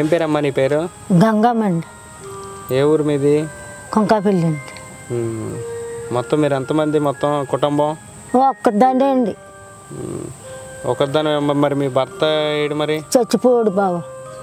ఏం పేరమ్మా నీ పేరు గంగమ్మండి ఏ ఊరు మీది కొంకాపల్లి అండి ఉమ్. మొత్తం మీరు ఎంతమంది మొత్తం కుటుంబం ఒక్కదండే అండి ఉమ్. ఒకరిదాని మరి మీ భర్త ఏడు మరి చచ్చిపోడు బావ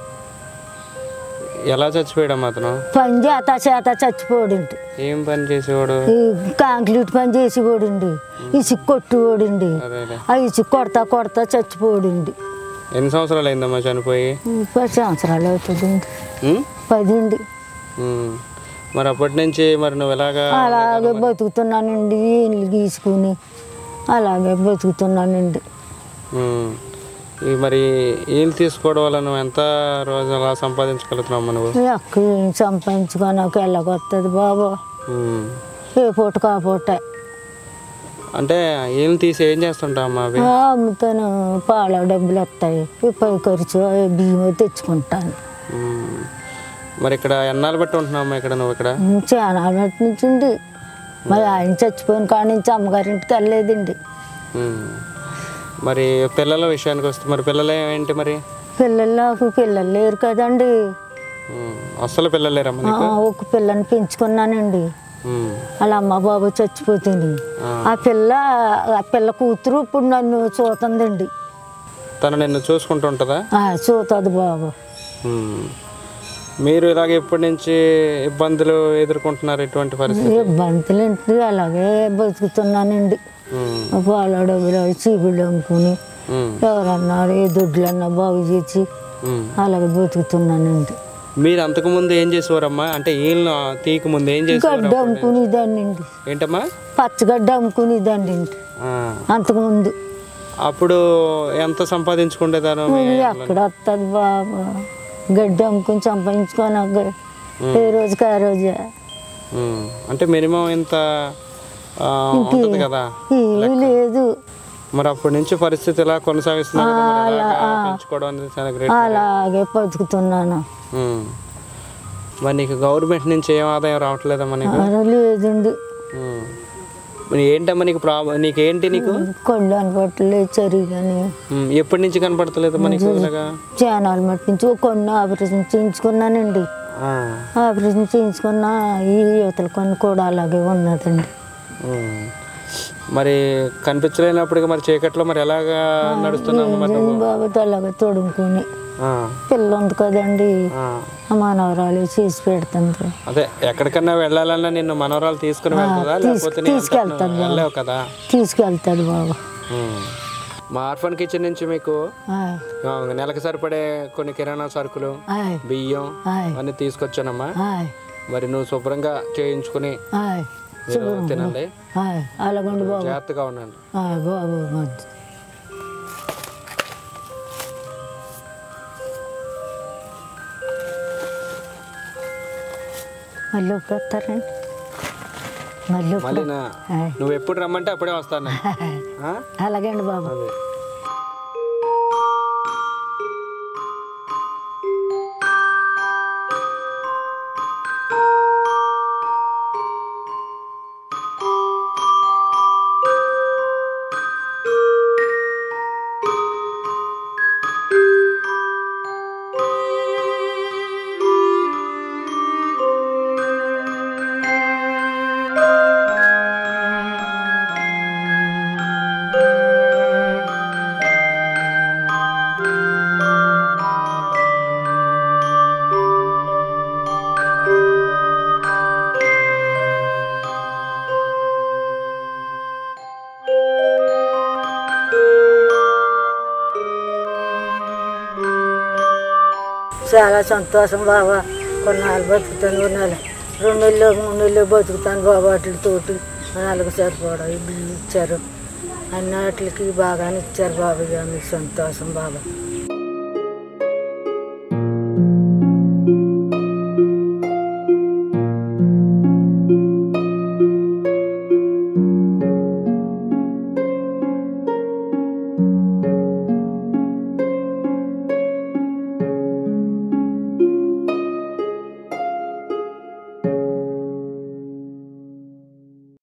ఎలా చచ్చిపోయాడమ్మా అతను పని చేత చేత చచ్చిపోడండి ఏం పని చేసేవాడు ఈ కాంక్రీట్ పని చేసేవాడండి ఇసుక కొట్టువాడండి అదే అదే ఆ ఇసుక కొడతా కొడతా చచ్చిపోడండి ఎన్ని సంవత్సరాలు అయిందమ్మా చనిపోయి పది సంవత్సరాలు అవుతుందండి ఉమ్? పది అండి ఉమ్. మరి అప్పటి నుంచి మరి నువ్వు ఎలాగా అలాగే బతుకుతున్నానండి ఇల్లు గీసుకుని అలాగే బతుకుతున్నానండి ఉమ్. ఈ మరి ఏళ్ళు తీసుకోవడం వల్ల నువ్వు ఎంత రోజు అలా సంపాదించగలుగుతున్నావు నువ్వు ఎక్కడ సంపాదించుకొని నాకు వెళ్ళకొస్తుంది బాబు ఉమ్. ఏ పూట కా పూట అంటే ఏళ్ళు తీసి ఏం చేస్తుంటావమ్మా అవి ఆ, అమ్ముతాను పాల డబ్బులు వస్తాయి ఈ పై ఖర్చు ఆ బియ్యం తెచ్చుకుంటాను ఉమ్. మరి ఇక్కడ ఎన్నాళ్ళు బట్టి ఉంటున్నావమ్మా ఇక్కడ నువ్వు ఇక్కడ చాలా నాటి నుంచి ఉంది మరి ఆయన చచ్చిపోయిన కాడ నుంచి అమ్మగారింటికి వెళ్ళలేదండి ఉమ్. మరి పిల్లల విషయానికి వస్తే మరి పిల్లలు ఏంటి మరి పిల్లలు నాకు పిల్లలు లేరు కదండి ఉమ్. అస్సలు పిల్లలు లేరమ్మా ఆ, నీకు ఒక పిల్లని పెంచుకున్నానండి ఉమ్. వాళ్ళ అమ్మ బాబు చచ్చిపోతుంది ఆ. ఆ పిల్ల ఆ పిల్ల కూతురు ఇప్పుడు నన్ను చూతుందండి తను నిన్ను చూసుకుంటూ ఉంటుందా ఆ, చూతుంది బాబు ఉమ్. మీరు ఇలాగ ఎప్పటి నుంచి ఇబ్బందులు ఎదుర్కొంటున్నారు ఇటువంటి పరిస్థితి ఇబ్బందులు ఏంటి అలాగే బతుకుతున్నానండి ఉమ్. పాల డబ్బులు చీపులు అమ్ముకుని ఉమ్. ఎవరన్నా ఏ దొడ్లన్నా బాగు చేసి ఉమ్. అలాగే బతుకుతున్నానండి మీరు అంతకుముందు ఏం చేసేవారమ్మా అంటే వీళ్ళు తీయక ముందు ఏం చేసేవారు గడ్డ అమ్ముకునేదాన్ని అండి ఏంటమ్మా పచ్చగడ్డ అమ్ముకునేదాన్ని అండి ఆ. అంతకుముందు అప్పుడు ఎంత సంపాదించుకుంటేదాను ఇది ఎక్కడ వస్తుంది బాబు గడ్డి అమ్ముకుని సంపాదించుకోనక్క ఏ రోజుకి ఆ రోజే ఉమ్. అంటే మినిమం ఇంత ఆ, ఉంటుంది కదా ఏమీ లేదు మరి అప్పటి నుంచి పరిస్థితి ఇలా కొనసాగిస్తున్నారు కదా, మరి ఎలాగా పెంచుకోవడం అనేది చాలా గ్రేట్ అలాగే బతుకుతున్నాను ఉమ్. మరి నీకు గవర్నమెంట్ నుంచి ఏం ఆదాయం రావట్లేదమ్మా నీకు అది లేదండి ఉమ్. మరి ఏంటమ్మా నీకు ప్రాబ్లం నీకేంటి నీకు కళ్ళు అనుకోవట్లేదు సరిగాని ఉమ్. ఎప్పటి నుంచి కనపడతలేదమ్మా నీకు ఇలాగా చానాలు మట్టించి ఒక కొన్ని ఆపరేషన్ చేయించుకున్నానండి ఆ. ఆపరేషన్ చేయించుకున్న ఈ యువతల కొన్ని కూడా అలాగే ఉన్నదండి ఉమ్. మరి కనిపించలేనప్పటికీ మరి చీకట్లో మరి ఎలాగా నడుస్తున్నావు మరి నువ్వు బాబు అలాగే తొడుముకుని ఆ. పిల్ల ఉంది కదండి ఆ. ఆ మనవరాలు చేసి పెడుతుంది అదే ఎక్కడికన్నా వెళ్ళాలన్నా నిన్ను మనవరాలు తీసుకుని వెళ్తుందా లేకపోతే నీ అంతట నువ్వు వెళ్ళలేవు కదా తీసుకెళ్తాడు బాబు ఉమ్. మా ఆర్ఫన్ కిచెన్ నుంచి మీకు ఆయ్, ఆ, నెలకు సరిపడే కొన్ని కిరాణా సరుకులు ఆయ్, బియ్యం ఆయ్, అన్ని తీసుకొచ్చానమ్మా ఆయ్, మరి నువ్వు శుభ్రంగా చేయించుకుని ఆయ్, మీరు తినండి ఆయ్, అలాగండి బాబు జాగ్రత్తగా ఉండండి ఆయ్, బాబు మంచి మళ్ళీ ఇప్పుడు వస్తారండి మళ్ళీ ఇప్పుడు మళ్ళీ నా ఆయ్, నువ్వు ఎప్పుడు రమ్మంటే అప్పుడే వస్తాను నేను. ఆ? అలాగండి బాబు అదే చాలా సంతోషం బాబా కొన్నాళ్ళు బతుకుతాను కొన్నాళ్ళు రెండు నెలలు మూడు నెలలు బతుకుతాను బాబా వాటితోటి నాలుగు సరిపోవడం ఈ బిల్లు ఇచ్చారు అన్నిటికి బాగానే ఇచ్చారు బాబా ఇక మీకు సంతోషం బాబా